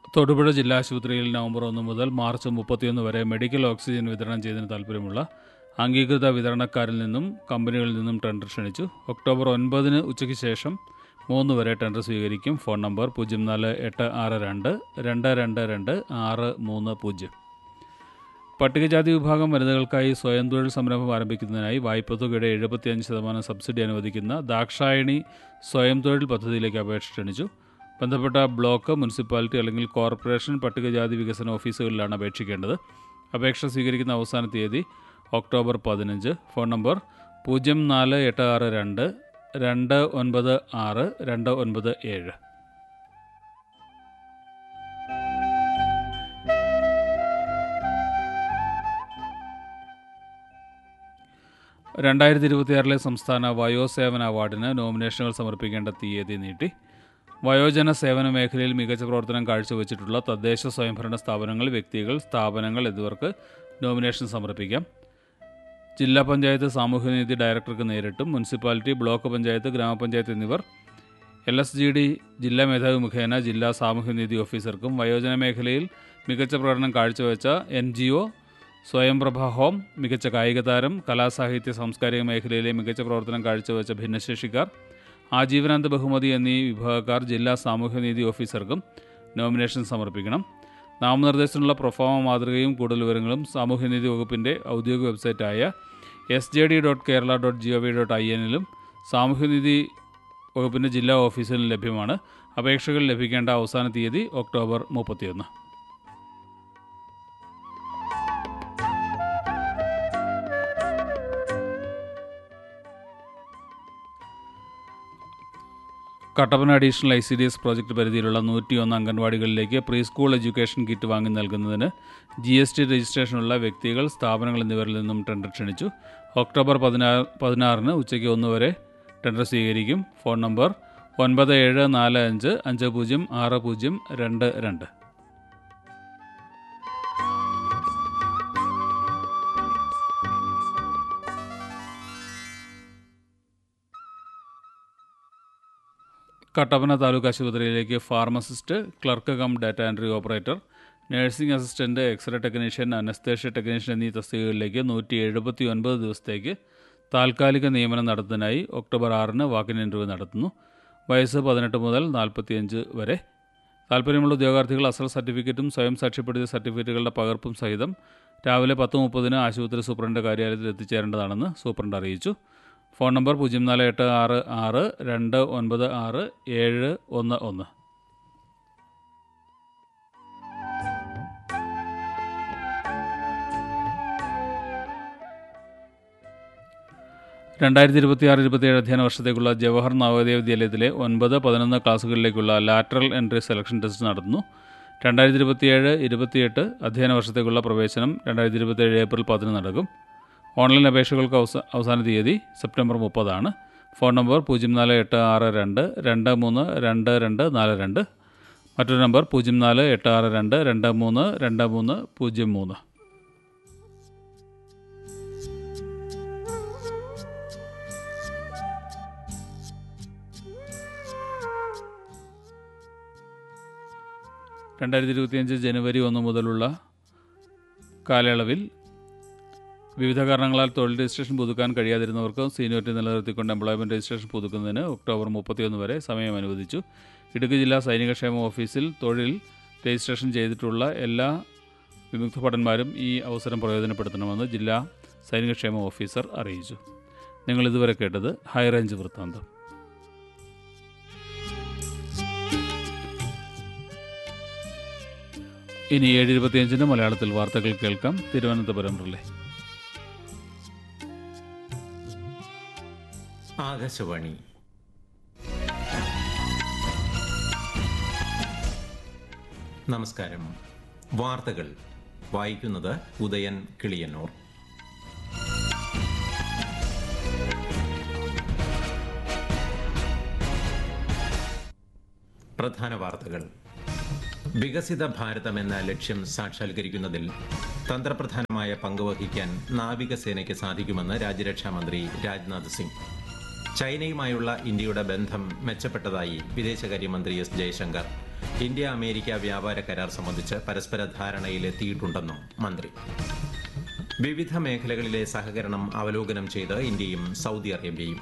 തൊടുപുഴ ജില്ലാ ആശുപത്രിയിൽ നവംബർ ഒന്ന് മുതൽ മാർച്ച് മുപ്പത്തിയൊന്ന് വരെ മെഡിക്കൽ ഓക്സിജൻ വിതരണം ചെയ്തതിന് താൽപ്പര്യമുള്ള അംഗീകൃത വിതരണക്കാരിൽ നിന്നും കമ്പനികളിൽ നിന്നും ടെൻഡർ ക്ഷണിച്ചു ഒക്ടോബർ ഒൻപതിന് ഉച്ചയ്ക്ക് ശേഷം മൂന്ന് വരെ ടെൻഡർ സ്വീകരിക്കും ഫോൺ നമ്പർ പൂജ്യം നാല് എട്ട് ആറ് രണ്ട് രണ്ട് രണ്ട് രണ്ട് ആറ് മൂന്ന് പൂജ്യം പട്ടികജാതി വിഭാഗം വനിതകൾക്കായി സ്വയം തൊഴിൽ സംരംഭം ആരംഭിക്കുന്നതിനായി വായ്പ തുകയുടെ എഴുപത്തിയഞ്ച് ശതമാനം സബ്സിഡി അനുവദിക്കുന്ന ദാക്ഷായണി സ്വയം തൊഴിൽ പദ്ധതിയിലേക്ക് അപേക്ഷ ക്ഷണിച്ചു ബന്ധപ്പെട്ട ബ്ലോക്ക് മുനിസിപ്പാലിറ്റി അല്ലെങ്കിൽ കോർപ്പറേഷൻ പട്ടികജാതി വികസന ഓഫീസുകളിലാണ് അപേക്ഷിക്കേണ്ടത് അപേക്ഷ സ്വീകരിക്കുന്ന അവസാന തീയതി ഒക്ടോബർ പതിനഞ്ച് ഫോൺ നമ്പർ പൂജ്യം നാല് എട്ട് ആറ് രണ്ട് രണ്ട് ഒൻപത് ആറ് രണ്ട് ഒൻപത് ഏഴ് രണ്ടായിരത്തി ഇരുപത്തിയാറിലെ സംസ്ഥാന വയോസേവന അവാർഡിന് നോമിനേഷനുകൾ സമർപ്പിക്കേണ്ട തീയതി നീട്ടി വയോജന സേവന മേഖലയിൽ മികച്ച പ്രവർത്തനം കാഴ്ചവെച്ചിട്ടുള്ള തദ്ദേശ സ്വയംഭരണ സ്ഥാപനങ്ങൾ വ്യക്തികൾ സ്ഥാപനങ്ങൾ എന്നിവർക്ക് നോമിനേഷൻ സമർപ്പിക്കാം ജില്ലാ പഞ്ചായത്ത് സാമൂഹ്യനീതി ഡയറക്ടർക്ക് നേരിട്ടും മുനിസിപ്പാലിറ്റി ബ്ലോക്ക് പഞ്ചായത്ത് ഗ്രാമപഞ്ചായത്ത് എന്നിവർ എൽ എസ് ജി ഡി ജില്ലാ മേധാവി മുഖേന ജില്ലാ സാമൂഹ്യനീതി ഓഫീസർക്കും വയോജന മേഖലയിൽ മികച്ച പ്രകടനം കാഴ്ചവെച്ച N G O Swayamprabha home മികച്ച കായിക താരം കലാസാഹിത്യ സാംസ്കാരിക മേഖലയിലെ മികച്ച പ്രവർത്തനം കാഴ്ചവെച്ച ഭിന്നശേഷിക്കാർ ആജീവനാന്ത ബഹുമതി എന്നീ വിഭാഗക്കാർ ജില്ലാ സാമൂഹ്യനീതി ഓഫീസർക്കും നോമിനേഷൻ സമർപ്പിക്കണം നാമനിർദ്ദേശത്തിനുള്ള പ്രൊഫോമ മാതൃകയും കൂടുതൽ വിവരങ്ങളും സാമൂഹ്യനീതി വകുപ്പിൻ്റെ ഔദ്യോഗിക വെബ്സൈറ്റായ S J D dot Kerala dot G O V dot I എന്നിലും സാമൂഹ്യനീതി വകുപ്പിൻ്റെ ജില്ലാ ഓഫീസിലും ലഭ്യമാണ് അപേക്ഷകൾ ലഭിക്കേണ്ട അവസാന തീയതി ഒക്ടോബർ മുപ്പത്തിയൊന്ന് Kattappana additional I C D S project പരിധിയിലുള്ള നൂറ്റിയൊന്ന് അംഗൻവാടികളിലേക്ക് പ്രീ സ്കൂൾ എഡ്യൂക്കേഷൻ കിറ്റ് വാങ്ങി നൽകുന്നതിന് ജി എസ് ടി രജിസ്ട്രേഷനുള്ള വ്യക്തികൾ സ്ഥാപനങ്ങൾ എന്നിവരിൽ നിന്നും ടെൻഡർ ക്ഷണിച്ചു ഒക്ടോബർ പതിനാറ് പതിനാറിന് ഉച്ചയ്ക്ക് ഒന്ന് വരെ ടെൻഡർ സ്വീകരിക്കും ഫോൺ നമ്പർ ഒൻപത് ഏഴ് നാല് അഞ്ച് അഞ്ച് പൂജ്യം ആറ് പൂജ്യം രണ്ട് രണ്ട് കട്ടപ്പന താലൂക്ക് ആശുപത്രിയിലേക്ക് pharmacist clerk cum data entry operator nursing assistant xray technician anaesthesia technician എന്നീ തസ്തികകളിലേക്ക് നൂറ്റി എഴുപത്തി ഒൻപത് ദിവസത്തേക്ക് താൽക്കാലിക നിയമനം നടത്തുന്നതിനായി ഒക്ടോബർ ആറിന് വാക്കിൻ ഇൻ്റർവ്യൂ നടത്തുന്നു വയസ്സ് പതിനെട്ട് മുതൽ നാൽപ്പത്തിയഞ്ച് വരെ താല്പര്യമുള്ള ഉദ്യോഗാർത്ഥികൾ അസൽ സർട്ടിഫിക്കറ്റും സ്വയം സാക്ഷ്യപ്പെടുത്തിയ സർട്ടിഫിക്കറ്റുകളുടെ പകർപ്പും സഹിതം രാവിലെ പത്ത് മുപ്പതിന് ആശുപത്രി സൂപ്രണ്ട് കാര്യാലയത്തിൽ എത്തിച്ചേരേണ്ടതാണെന്ന് സൂപ്രണ്ട് അറിയിച്ചു ഫോൺ നമ്പർ പൂജ്യം നാല് എട്ട് ആറ് ആറ് രണ്ട് ഒൻപത് ആറ് ഏഴ് ഒന്ന് ഒന്ന് രണ്ടായിരത്തി ഇരുപത്തിയാറ് ഇരുപത്തിയേഴ് അധ്യയന വർഷത്തേക്കുള്ള ജവഹർ നവോദയ വിദ്യാലയത്തിലെ ഒൻപത് പതിനൊന്ന് ക്ലാസ്സുകളിലേക്കുള്ള ലാറ്ററൽ എൻട്രി സെലക്ഷൻ ടെസ്റ്റ് നടത്തുന്നു രണ്ടായിരത്തി ഇരുപത്തിയേഴ് ഇരുപത്തിയെട്ട് അധ്യയന വർഷത്തേക്കുള്ള പ്രവേശനം രണ്ടായിരത്തി ഇരുപത്തിയേഴ് ഏപ്രിൽ പതിന് നടക്കും ഓൺലൈൻ അപേക്ഷകൾക്ക് അവസ അവസാന തീയതി സെപ്റ്റംബർ മുപ്പതാണ് ഫോൺ നമ്പർ പൂജ്യം നാല് എട്ട് ആറ് രണ്ട് രണ്ട് മൂന്ന് രണ്ട് രണ്ട് നാല് രണ്ട് മറ്റൊരു നമ്പർ പൂജ്യം നാല് എട്ട് ആറ് രണ്ട് രണ്ട് മൂന്ന് രണ്ട് മൂന്ന് പൂജ്യം മൂന്ന് രണ്ടായിരത്തി ഇരുപത്തിയഞ്ച് ജനുവരി ഒന്ന് മുതലുള്ള കാലയളവിൽ വിവിധ കാരണങ്ങളാൽ തൊഴിൽ രജിസ്ട്രേഷൻ പുതുക്കാൻ കഴിയാതിരുന്നവർക്ക് സീനിയോറിറ്റി നിലനിർത്തിക്കൊണ്ട് എംപ്ലോയ്മെൻറ്റ് രജിസ്ട്രേഷൻ പുതുക്കുന്നതിന് ഒക്ടോബർ മുപ്പത്തിയൊന്ന് വരെ സമയം അനുവദിച്ചു ഇടുക്കി ജില്ലാ സൈനികക്ഷേമ ഓഫീസിൽ തൊഴിൽ രജിസ്ട്രേഷൻ ചെയ്തിട്ടുള്ള എല്ലാ വിമുക്ത ഭടന്മാരും ഈ അവസരം പ്രയോജനപ്പെടുത്തണമെന്ന് ജില്ലാ സൈനികക്ഷേമ ഓഫീസർ അറിയിച്ചു നിങ്ങൾ ഇതുവരെ കേട്ടത് ഹൈറേഞ്ച് വൃത്താന്തം ഇനി ഏഴ് ഇരുപത്തിയഞ്ചിന് മലയാളത്തിൽ വാർത്തകൾ കേൾക്കാം തിരുവനന്തപുരം റിലേ ആകാശവാണി നമസ്കാരം വാർത്തകൾ വായിക്കുന്നത് ഉദയൻ കിളിയന്നൂർ പ്രധാന വാർത്തകൾ വികസിത ഭാരതം എന്ന ലക്ഷ്യം സാക്ഷാത്കരിക്കുന്നതിൽ തന്ത്രപ്രധാനമായ പങ്കുവഹിക്കാൻ നാവികസേനയ്ക്ക് സാധിക്കുമെന്ന് രാജ്യരക്ഷാമന്ത്രി രാജ്നാഥ് സിംഗ് ചൈനയുമായുള്ള ഇന്ത്യയുടെ ബന്ധം മെച്ചപ്പെട്ടതായി വിദേശകാര്യമന്ത്രി എസ് ജയശങ്കർ ഇന്ത്യ അമേരിക്ക വ്യാപാര കരാർ സംബന്ധിച്ച് പരസ്പര ധാരണയിലെത്തിയിട്ടുണ്ടെന്നും മന്ത്രി വിവിധ മേഖലകളിലെ സഹകരണം അവലോകനം ചെയ്ത് ഇന്ത്യയും സൗദി അറേബ്യയും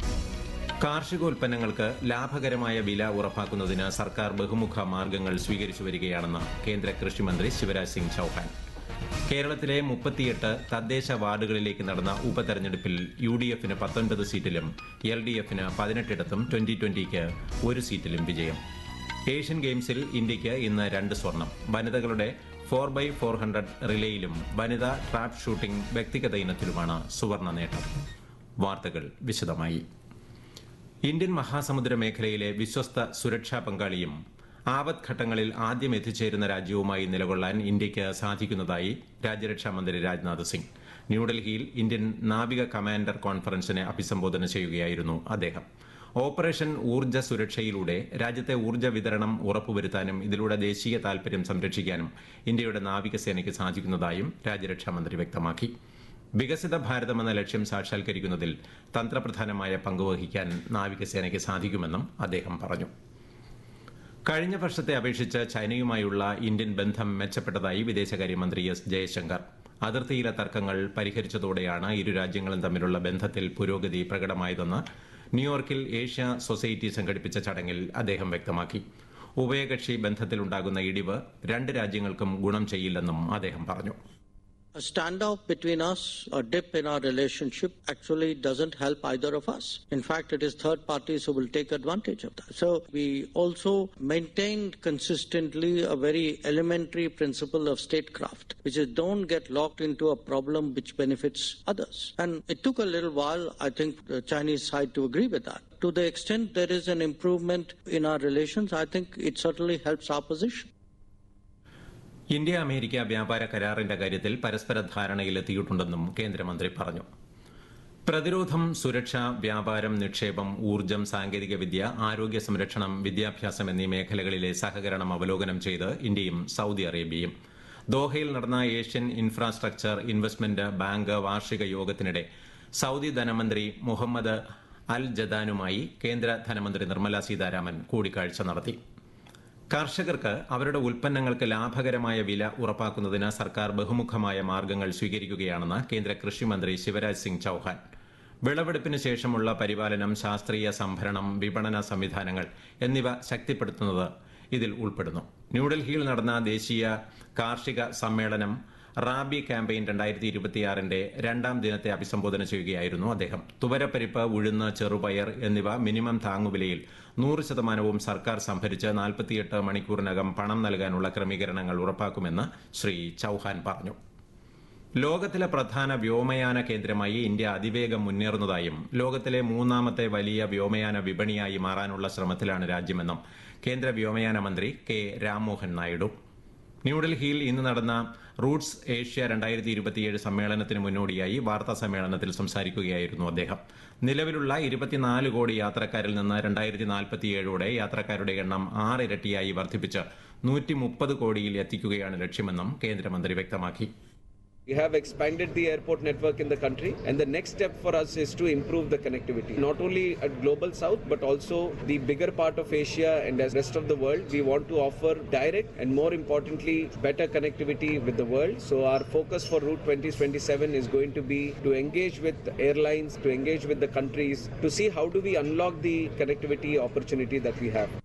കാർഷികോൽപ്പന്നങ്ങൾക്ക് ലാഭകരമായ വില ഉറപ്പാക്കുന്നതിന് സർക്കാർ ബഹുമുഖ മാർഗങ്ങൾ സ്വീകരിച്ചു വരികയാണെന്ന് കേന്ദ്ര കൃഷിമന്ത്രി ശിവരാജ് സിംഗ് ചൌഹാൻ കേരളത്തിലെ മുപ്പത്തിയെട്ട് തദ്ദേശ വാർഡുകളിലേക്ക് നടന്ന ഉപതെരഞ്ഞെടുപ്പിൽ യു ഡി എഫിന് പത്തൊൻപത് സീറ്റിലും എൽ ഡി എഫിന് പതിനെട്ടിടത്തും ട്വന്റി ട്വന്റിക്ക് ഒരു സീറ്റിലും വിജയം ഏഷ്യൻ ഗെയിംസിൽ ഇന്ത്യയ്ക്ക് ഇന്ന് രണ്ട് സ്വർണം വനിതകളുടെ ഫോർ ബൈ ഫോർ ഹൺഡ്രഡ് റിലേയിലും വനിതാ ട്രാപ്പ് ഷൂട്ടിംഗ് വ്യക്തിഗത ഇനത്തിലുമാണ് സുവർണ നേട്ടം വാർത്തകൾ വിശദമായി ഇന്ത്യൻ മഹാസമുദ്ര മേഖലയിലെ വിശ്വസ്ത സുരക്ഷാ പങ്കാളിയും ആപത് ഘട്ടങ്ങളിൽ ആദ്യം എത്തിച്ചേരുന്ന രാജ്യവുമായി നിലകൊള്ളാൻ ഇന്ത്യയ്ക്ക് സാധിക്കുന്നതായി രാജ്യരക്ഷാ മന്ത്രി രാജ്നാഥ് സിംഗ് ന്യൂഡൽഹിയിൽ ഇന്ത്യൻ നാവിക കമാൻഡർ കോൺഫറൻസിനെ അഭിസംബോധന ചെയ്യുകയായിരുന്നു അദ്ദേഹം ഓപ്പറേഷൻ ഊർജ്ജ സുരക്ഷയിലൂടെ രാജ്യത്തെ ഊർജ്ജ വിതരണം ഉറപ്പുവരുത്താനും ഇതിലൂടെ ദേശീയ താൽപര്യം സംരക്ഷിക്കാനും ഇന്ത്യയുടെ നാവികസേനയ്ക്ക് സാധിക്കുന്നതായും രാജ്യരക്ഷാ മന്ത്രി വ്യക്തമാക്കി വികസിത ഭാരതം എന്ന ലക്ഷ്യം സാക്ഷാത്കരിക്കുന്നതിൽ തന്ത്രപ്രധാനമായ പങ്കുവഹിക്കാൻ നാവികസേനയ്ക്ക് സാധിക്കുമെന്നും അദ്ദേഹം പറഞ്ഞു കഴിഞ്ഞ വർഷത്തെ അപേക്ഷിച്ച് ചൈനയുമായുള്ള ഇന്ത്യൻ ബന്ധം മെച്ചപ്പെട്ടതായി വിദേശകാര്യമന്ത്രി എസ് ജയശങ്കർ അതിർത്തിയിലെ തർക്കങ്ങൾ പരിഹരിച്ചതോടെയാണ് ഇരു രാജ്യങ്ങളും തമ്മിലുള്ള ബന്ധത്തിൽ പുരോഗതി പ്രകടമായതെന്ന് ന്യൂയോർക്കിൽ ഏഷ്യ സൊസൈറ്റി സംഘടിപ്പിച്ച ചടങ്ങിൽ അദ്ദേഹം വ്യക്തമാക്കി ഉഭയകക്ഷി ബന്ധത്തിലുണ്ടാകുന്ന ഇടിവ് രണ്ട് രാജ്യങ്ങൾക്കും ഗുണം ചെയ്യില്ലെന്നും അദ്ദേഹം പറഞ്ഞു A standoff between us, a dip in our relationship, actually doesn't help either of us. In fact, it is third parties who will take advantage of that. So we also maintained consistently a very elementary principle of statecraft, which is don't get locked into a problem which benefits others. And it took a little while, I think, the Chinese side to agree with that. To the extent there is an improvement in our relations, I think it certainly helps our position. India America വ്യാപാര കരാറിന്റെ കാര്യത്തിൽ പരസ്പര ധാരണയിലെത്തിയിട്ടുണ്ടെന്നും കേന്ദ്രമന്ത്രി പറഞ്ഞു പ്രതിരോധം സുരക്ഷ വ്യാപാരം നിക്ഷേപം ഊർജ്ജം സാങ്കേതികവിദ്യ ആരോഗ്യ സംരക്ഷണം വിദ്യാഭ്യാസം എന്നീ മേഖലകളിലെ സഹകരണം അവലോകനം ചെയ്ത് ഇന്ത്യയും സൌദി അറേബ്യയും ദോഹയിൽ നടന്ന ഏഷ്യൻ ഇൻഫ്രാസ്ട്രക്ചർ ഇൻവെസ്റ്റ്മെന്റ് ബാങ്ക് വാർഷിക യോഗത്തിനിടെ സൌദി ധനമന്ത്രി മുഹമ്മദ് അൽ ജദാനുമായി കേന്ദ്ര ധനമന്ത്രി നിർമ്മല സീതാരാമൻ കൂടിക്കാഴ്ച നടത്തി കർഷകർക്ക് അവരുടെ ഉൽപ്പന്നങ്ങൾക്ക് ലാഭകരമായ വില ഉറപ്പാക്കുന്നതിന് സർക്കാർ ബഹുമുഖമായ മാർഗങ്ങൾ സ്വീകരിക്കുകയാണെന്ന് കേന്ദ്ര കൃഷിമന്ത്രി ശിവരാജ് സിംഗ് ചൌഹാൻ വിളവെടുപ്പിന് ശേഷമുള്ള പരിപാലനം ശാസ്ത്രീയ സംഭരണം വിപണന സംവിധാനങ്ങൾ എന്നിവ ശക്തിപ്പെടുത്തുന്നത് ഇതിൽ ഉൾപ്പെടുന്നു ന്യൂഡൽഹിയിൽ നടന്ന ദേശീയ കാർഷിക സമ്മേളനം റാബി ക്യാമ്പയിൻ രണ്ടായിരത്തി ഇരുപത്തിയാറിന്റെ രണ്ടാം ദിനത്തെ അഭിസംബോധന ചെയ്യുകയായിരുന്നു അദ്ദേഹം തുവരപ്പരിപ്പ് ഉഴുന്ന് ചെറുപയർ എന്നിവ മിനിമം താങ്ങുവിലയിൽ നൂറ് ശതമാനവും സർക്കാർ സംഭരിച്ച് നാൽപ്പത്തിയെട്ട് മണിക്കൂറിനകം പണം നൽകാനുള്ള ക്രമീകരണങ്ങൾ ഉറപ്പാക്കുമെന്ന് ശ്രീ ചൌഹാൻ പറഞ്ഞു ലോകത്തിലെ പ്രധാന വ്യോമയാന കേന്ദ്രമായി ഇന്ത്യ അതിവേഗം മുന്നേറുന്നതായും ലോകത്തിലെ മൂന്നാമത്തെ വലിയ വ്യോമയാന വിപണിയായി മാറാനുള്ള ശ്രമത്തിലാണ് രാജ്യമെന്നും കേന്ദ്ര വ്യോമയാന മന്ത്രി കെ രാംമോഹൻ നായിഡു ന്യൂഡൽഹിയിൽ ഇന്ന് നടന്ന റൂട്ട്സ് ഏഷ്യ രണ്ടായിരത്തി ഇരുപത്തിയേഴ് സമ്മേളനത്തിന് മുന്നോടിയായി വാർത്താ സമ്മേളനത്തിൽ സംസാരിക്കുകയായിരുന്നു അദ്ദേഹം നിലവിലുള്ള ഇരുപത്തിനാല് കോടി യാത്രക്കാരിൽ നിന്ന് രണ്ടായിരത്തി നാൽപ്പത്തിയേഴോടെ യാത്രക്കാരുടെ എണ്ണം ആറിരട്ടിയായി വർദ്ധിപ്പിച്ച് നൂറ്റി മുപ്പത് കോടിയിൽ എത്തിക്കുകയാണ് ലക്ഷ്യമെന്നും കേന്ദ്രമന്ത്രി വ്യക്തമാക്കി We have expanded the airport network in the country, and the next step for us is to improve the connectivity. Not only at global south, but also the bigger part of Asia and the rest of the world. We want to offer direct and more importantly, better connectivity with the world. So our focus for Route 2027 is going to be to engage with airlines, to engage with the countries, to see how do we unlock the connectivity opportunity that we have.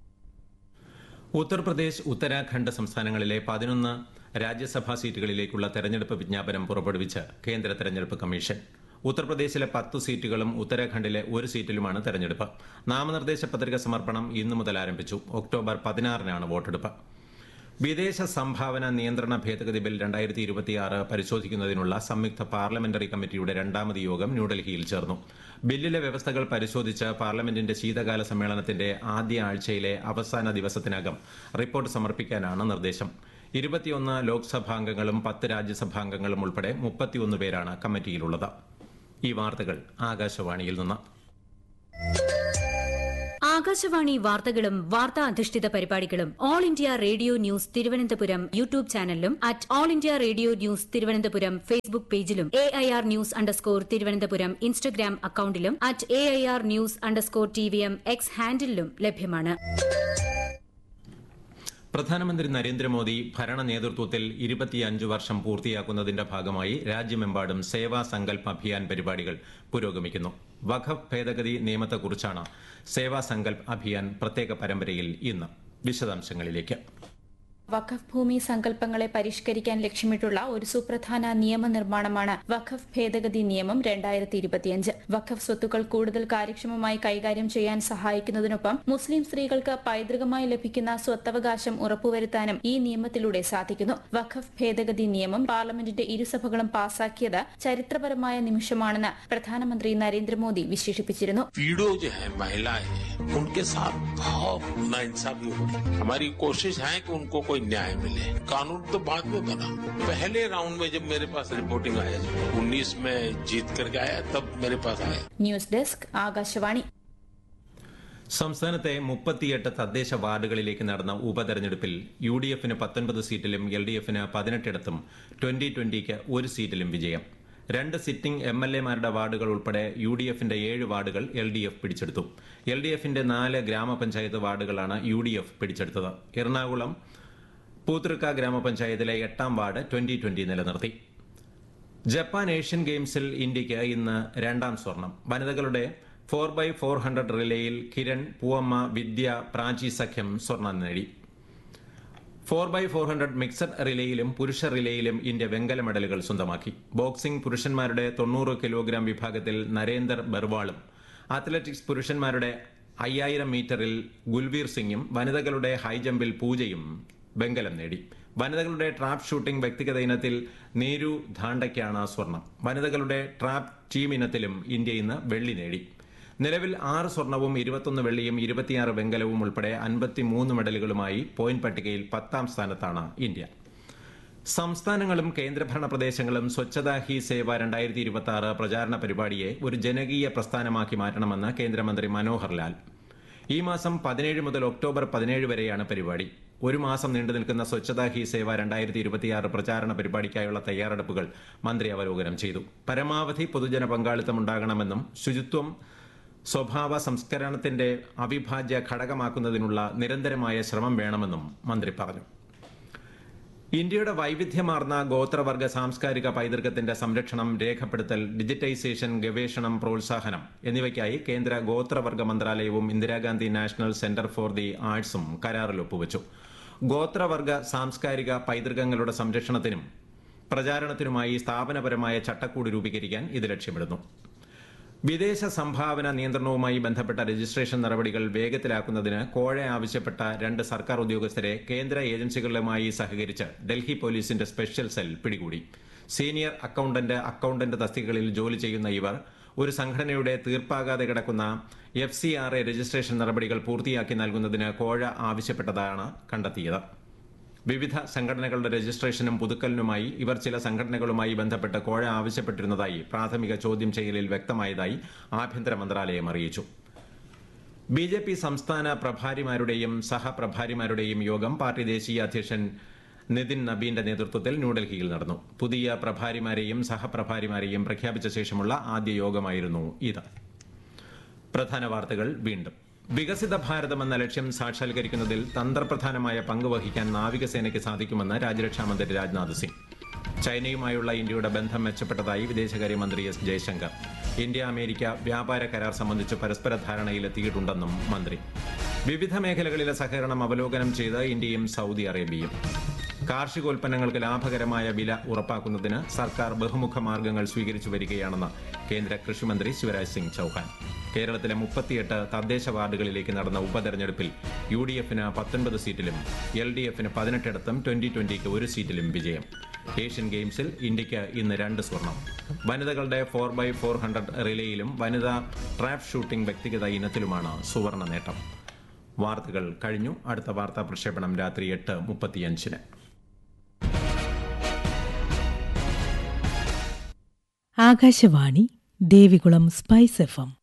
Uttar Pradesh Uttarakhand സംസ്ഥാനങ്ങളിലെ പതിനൊന്ന് രാജ്യസഭാ സീറ്റുകളിലേക്കുള്ള തെരഞ്ഞെടുപ്പ് വിജ്ഞാപനം പുറപ്പെടുവിച്ച് കേന്ദ്ര തെരഞ്ഞെടുപ്പ് commission ഉത്തർപ്രദേശിലെ പത്ത് സീറ്റുകളും ഉത്തരാഖണ്ഡിലെ ഒരു സീറ്റിലുമാണ് തെരഞ്ഞെടുപ്പ് നാമനിർദ്ദേശ പത്രിക സമർപ്പണം ഇന്നു മുതൽ ആരംഭിച്ചു ഒക്ടോബർ പതിനാറിനാണ് വോട്ടെടുപ്പ് വിദേശ സംഭാവന നിയന്ത്രണ ഭേദഗതി ബിൽ രണ്ടായിരത്തി ഇരുപത്തിയാറ് പരിശോധിക്കുന്നതിനുള്ള സംയുക്ത പാർലമെന്ററി കമ്മിറ്റിയുടെ രണ്ടാമത് യോഗം ന്യൂഡൽഹിയിൽ ചേർന്നു ബില്ലിലെ വ്യവസ്ഥകൾ പരിശോധിച്ച് പാർലമെന്റിന്റെ ശീതകാല സമ്മേളനത്തിന്റെ ആദ്യ ആഴ്ചയിലെ അവസാന ദിവസത്തിനകം റിപ്പോർട്ട് സമർപ്പിക്കാനാണ് നിർദ്ദേശം ഇരുപത്തിയൊന്ന് ലോക്സഭാംഗങ്ങളും പത്ത് രാജ്യസഭാംഗങ്ങളും ഉൾപ്പെടെ മുപ്പത്തിയൊന്ന് പേരാണ് കമ്മിറ്റിയിലുള്ളത് ഈ വാർത്തകൾ ആകാശവാണിയിൽ നിന്ന് ആകാശവാണി വാർത്തകളും വാർത്താ അധിഷ്ഠിത പരിപാടികളും All India Radio news Thiruvananthapuram YouTube ചാനലിലും at All India Radio news Thiruvananthapuram Facebook പേജിലും A I R news underscore Thiruvananthapuram Instagram അക്കൌണ്ടിലും at A I R news underscore T V M X ഹാൻഡിലും ലഭ്യമാണ് പ്രധാനമന്ത്രി നരേന്ദ്രമോദി ഭരണ നേതൃത്വത്തിൽ ഇരുപത്തിയഞ്ച് വർഷം പൂർത്തിയാക്കുന്നതിന്റെ ഭാഗമായി രാജ്യമെമ്പാടും സേവാ സങ്കൽപ് അഭിയാൻ പരിപാടികൾ പുരോഗമിക്കുന്നു വഖഫ് ഭേദഗതി നിയമത്തെക്കുറിച്ചാണ് സേവാ സങ്കൽപ് അഭിയാൻ പ്രത്യേക പരമ്പരയിൽ ഇന്ന് വിശദാംശങ്ങളിലേക്ക് വഖഫ് ഭൂമി സങ്കല്പങ്ങളെ പരിഷ്കരിക്കാൻ ലക്ഷ്യമിട്ടുള്ള ഒരു സുപ്രധാന നിയമനിർമ്മാണമാണ് വഖഫ് ഭേദഗതി നിയമം രണ്ടായിരത്തി ഇരുപത്തിയഞ്ച് വഖഫ് സ്വത്തുക്കൾ കൂടുതൽ കാര്യക്ഷമമായി കൈകാര്യം ചെയ്യാൻ സഹായിക്കുന്നതിനൊപ്പം മുസ്ലിം സ്ത്രീകൾക്ക് പൈതൃകമായി ലഭിക്കുന്ന സ്വത്തവകാശം ഉറപ്പുവരുത്താനും ഈ നിയമത്തിലൂടെ സാധിക്കുന്നു വഖഫ് ഭേദഗതി നിയമം പാർലമെന്റിന്റെ ഇരുസഭകളും പാസാക്കിയത് ചരിത്രപരമായ നിമിഷമാണെന്ന് പ്രധാനമന്ത്രി നരേന്ദ്രമോദി വിശേഷിപ്പിച്ചിരുന്നു पीड़ो जो है महिलाएं हैं उनके साथ बहुत नाइंसाफी हो रही है हमारी कोशिश है कि उनको कोई न्याय मिले कानून तो बाद में बना पहले राउंड में जब मेरे पास रिपोर्टिंग आया उन्नीस में जीत करके आया तब मेरे पास आया ന്യൂസ് ഡെസ്ക് ആകാശവാണി സംസ്ഥാനത്തെ മുപ്പത്തിയെട്ട് തദ്ദേശ വാർഡുകളിലേക്ക് നടന്ന ഉപതെരഞ്ഞെടുപ്പിൽ യു ഡി എഫിന് പത്തൊൻപത് സീറ്റിലും എൽ ഡി എഫിന് പതിനെട്ടിടത്തും ട്വന്റി ട്വന്റിക്ക് ഒരു സീറ്റിലും വിജയം രണ്ട് സിറ്റിംഗ് എം എൽ എമാരുടെ വാർഡുകൾ ഉൾപ്പെടെ യു ഡി എഫിന്റെ ഏഴ് വാർഡുകൾ എൽ ഡി എഫ് പിടിച്ചെടുത്തു എൽ ഡി എഫിന്റെ നാല് ഗ്രാമപഞ്ചായത്ത് വാർഡുകളാണ് യു ഡി എഫ് പിടിച്ചെടുത്തത് എറണാകുളം പൂത്തൃക്ക ഗ്രാമപഞ്ചായത്തിലെ എട്ടാം വാർഡ് ട്വന്റി ട്വന്റി നിലനിർത്തി ജപ്പാൻ ഏഷ്യൻ ഗെയിംസിൽ ഇന്ത്യയ്ക്ക് ഇന്ന് രണ്ടാം സ്വർണം വനിതകളുടെ ഫോർ ബൈ ഫോർ ഹൺഡ്രഡ് റിലേയിൽ കിരൺ പൂവമ്മ വിദ്യ പ്രാചി സഖ്യം സ്വർണം നേടി four by four hundred mixed റിലേയിലും പുരുഷ റിലേയിലും ഇന്ത്യ വെങ്കല മെഡലുകൾ സ്വന്തമാക്കി ബോക്സിംഗ് പുരുഷന്മാരുടെ തൊണ്ണൂറ് കിലോഗ്രാം വിഭാഗത്തിൽ നരേന്ദർ ബർവാളും അത്ലറ്റിക്സ് പുരുഷന്മാരുടെ അയ്യായിരം മീറ്ററിൽ ഗുൽവീർ സിംഗും വനിതകളുടെ ഹൈജമ്പിൽ പൂജയും വെങ്കലം നേടി വനിതകളുടെ ട്രാപ്പ് ഷൂട്ടിംഗ് വ്യക്തിഗത ഇനത്തിൽ നീരു ധാണ്ടയ്ക്കാണ് സ്വർണം വനിതകളുടെ ട്രാപ്പ് ടീം ഇനത്തിലും ഇന്ത്യ ഇന്ന് വെള്ളി നേടി നിലവിൽ ആറ് സ്വർണവും ഇരുപത്തൊന്ന് വെള്ളിയും ഇരുപത്തിയാറ് വെങ്കലവും ഉൾപ്പെടെ അൻപത്തിമൂന്ന് മെഡലുകളുമായി പോയിന്റ് പട്ടികയിൽ പത്താം സ്ഥാനത്താണ് ഇന്ത്യ സംസ്ഥാനങ്ങളും കേന്ദ്രഭരണ പ്രദേശങ്ങളും സ്വച്ഛതാ ഹി സേവ രണ്ടായിരത്തി ഇരുപത്തി ആറ് പ്രചാരണ പരിപാടിയെ ഒരു ജനകീയ പ്രസ്ഥാനമാക്കി മാറ്റണമെന്ന് കേന്ദ്രമന്ത്രി മനോഹർ ലാൽ ഈ മാസം പതിനേഴ് മുതൽ ഒക്ടോബർ പതിനേഴ് വരെയാണ് പരിപാടി ഒരു മാസം നീണ്ടു നിൽക്കുന്ന സ്വച്ഛതാ ഹി സേവ രണ്ടായിരത്തി ഇരുപത്തിയാറ് പ്രചാരണ പരിപാടിക്കായുള്ള തയ്യാറെടുപ്പുകൾ മന്ത്രി അവലോകനം ചെയ്തു പരമാവധി പൊതുജന പങ്കാളിത്തം ഉണ്ടാകണമെന്നും ശുചിത്വം സ്വഭാവ സംസ്കരണത്തിന്റെ അവിഭാജ്യ ഘടകമാക്കുന്നതിനുള്ള നിരന്തരമായ ശ്രമം വേണമെന്നും മന്ത്രി പറഞ്ഞു ഇന്ത്യയുടെ വൈവിധ്യമാർന്ന ഗോത്രവർഗ സാംസ്കാരിക പൈതൃകത്തിന്റെ സംരക്ഷണം രേഖപ്പെടുത്തൽ ഡിജിറ്റൈസേഷൻ ഗവേഷണം പ്രോത്സാഹനം എന്നിവയ്ക്കായി കേന്ദ്ര ഗോത്രവർഗ മന്ത്രാലയവും Indira Gandhi national centre for the ആർട്സും കരാറിൽ ഒപ്പുവച്ചു ഗോത്രവർഗ സാംസ്കാരിക പൈതൃകങ്ങളുടെ സംരക്ഷണത്തിനും പ്രചാരണത്തിനുമായി സ്ഥാപനപരമായ ചട്ടക്കൂട് രൂപീകരിക്കാൻ ഇത് ലക്ഷ്യമിടുന്നു വിദേശ സംഭാവന നിയന്ത്രണവുമായി ബന്ധപ്പെട്ട രജിസ്ട്രേഷൻ നടപടികൾ വേഗത്തിലാക്കുന്നതിന് കോഴ ആവശ്യപ്പെട്ട രണ്ട് സർക്കാർ ഉദ്യോഗസ്ഥരെ കേന്ദ്ര ഏജൻസികളുമായി സഹകരിച്ച് ഡൽഹി പോലീസിന്റെ സ്പെഷ്യൽ സെൽ പിടികൂടി സീനിയർ അക്കൌണ്ടന്റ് അക്കൌണ്ടന്റ് തസ്തികകളിൽ ജോലി ചെയ്യുന്ന ഇവർ ഒരു സംഘടനയുടെ തീർപ്പാകാതെ കിടക്കുന്ന F C R A registration നടപടികൾ പൂർത്തിയാക്കി നൽകുന്നതിന് കോഴ ആവശ്യപ്പെട്ടതാണ് കണ്ടെത്തിയത് വിവിധ സംഘടനകളുടെ രജിസ്ട്രേഷനും പുതുക്കലിനുമായി ഇവർ ചില സംഘടനകളുമായി ബന്ധപ്പെട്ട് കോഴ ആവശ്യപ്പെട്ടിരുന്നതായി പ്രാഥമിക ചോദ്യം ചെയ്യലിൽ വ്യക്തമായതായി ആഭ്യന്തര മന്ത്രാലയം അറിയിച്ചു ബി ജെ പി സംസ്ഥാന പ്രഭാരിമാരുടെയും സഹപ്രഭാരിമാരുടെയും യോഗം പാർട്ടി ദേശീയ അധ്യക്ഷൻ നിതിൻ നബീന്റെ നേതൃത്വത്തിൽ ന്യൂഡൽഹിയിൽ നടന്നു പുതിയ പ്രഭാരിമാരെയും സഹപ്രഭാരിമാരെയും പ്രഖ്യാപിച്ച ശേഷമുള്ള ആദ്യ യോഗമായിരുന്നു ഇത് പ്രധാന വാർത്തകൾ വീണ്ടും വികസിത ഭാരതം എന്ന ലക്ഷ്യം സാക്ഷാത്കരിക്കുന്നതിൽ തന്ത്രപ്രധാനമായ പങ്ക് വഹിക്കാൻ നാവികസേനയ്ക്ക് സാധിക്കുമെന്ന് രാജ്യരക്ഷാമന്ത്രി രാജ്നാഥ് സിംഗ് ചൈനയുമായുള്ള ഇന്ത്യയുടെ ബന്ധം മെച്ചപ്പെട്ടതായി വിദേശകാര്യമന്ത്രി എസ് ജയശങ്കർ ഇന്ത്യ അമേരിക്ക വ്യാപാര കരാർ സംബന്ധിച്ച് പരസ്പര ധാരണയിലെത്തിയിട്ടുണ്ടെന്നും മന്ത്രി വിവിധ മേഖലകളിലെ സഹകരണം അവലോകനം ചെയ്ത് ഇന്ത്യയും സൗദി അറേബ്യയും കാർഷികോൽപ്പന്നങ്ങൾക്ക് ലാഭകരമായ വില ഉറപ്പാക്കുന്നതിന് സർക്കാർ ബഹുമുഖ മാർഗങ്ങൾ സ്വീകരിച്ചു വരികയാണെന്ന് കേന്ദ്ര കൃഷിമന്ത്രി ശിവരാജ് സിംഗ് ചൌഹാൻ കേരളത്തിലെ മുപ്പത്തിയെട്ട് തദ്ദേശ വാർഡുകളിലേക്ക് നടന്ന ഉപതെരഞ്ഞെടുപ്പിൽ യു ഡി എഫിന് പത്തൊൻപത് സീറ്റിലും എൽ ഡി എഫിന് പതിനെട്ടിടത്തും ട്വന്റി ട്വന്റിക്ക് ഒരു സീറ്റിലും വിജയം ഏഷ്യൻ ഗെയിംസിൽ ഇന്ത്യയ്ക്ക് ഇന്ന് രണ്ട് സ്വർണം വനിതകളുടെ ഫോർ ബൈ ഫോർ ഹൺഡ്രഡ് റിലേയിലും വനിതാ ട്രാപ്പ് ഷൂട്ടിംഗ് വ്യക്തിഗത ഇനത്തിലുമാണ് സുവർണ നേട്ടം വാർത്തകൾ കഴിഞ്ഞു അടുത്ത വാർത്താ പ്രക്ഷേപണം രാത്രി എട്ട് മുപ്പത്തിയഞ്ചിന് Akashvani Devikulam spice F M